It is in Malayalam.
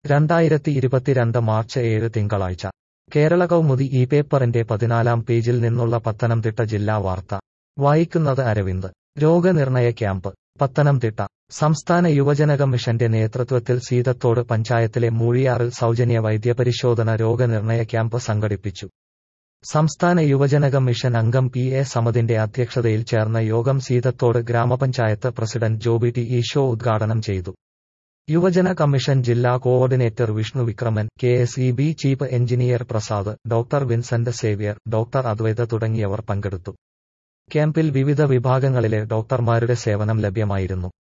രണ്ടായിരത്തി ഇരുപത്തിരണ്ട് മാർച്ച് ഏഴ് തിങ്കളാഴ്ച കേരള കൗമുദി ഈ പേപ്പറിന്റെ പതിനാലാം പേജിൽ നിന്നുള്ള പത്തനംതിട്ട ജില്ലാ വാർത്ത വായിക്കുന്നത് അരവിന്ദ് രോഗനിർണയ ക്യാമ്പ് പത്തനംതിട്ട സംസ്ഥാന യുവജന കമ്മീഷന്റെ നേതൃത്വത്തിൽ സീതത്തോട് പഞ്ചായത്തിലെ മൂഴിയാറിൽ സൗജന്യ വൈദ്യപരിശോധന രോഗനിർണയ ക്യാമ്പ് സംഘടിപ്പിച്ചു സംസ്ഥാന യുവജന കമ്മീഷൻ അംഗം പി എ സമദിന്റെ അധ്യക്ഷതയിൽ ചേർന്ന യോഗം സീതത്തോട് ഗ്രാമപഞ്ചായത്ത് പ്രസിഡന്റ് ജോബി ടി ഈശോ ഉദ്ഘാടനം ചെയ്തു യുവജന കമ്മീഷൻ ജില്ലാ coordinator Vishnu Vikraman K S E B chief engineer Prasad doctor Vincent Xavier doctor Advaitha തുടങ്ങിയവർ പങ്കെടുത്തു ക്യാമ്പിൽ വിവിധ വിഭാഗങ്ങളിലെ ഡോക്ടർമാരുടെ സേവനം ലഭ്യമായിരുന്നു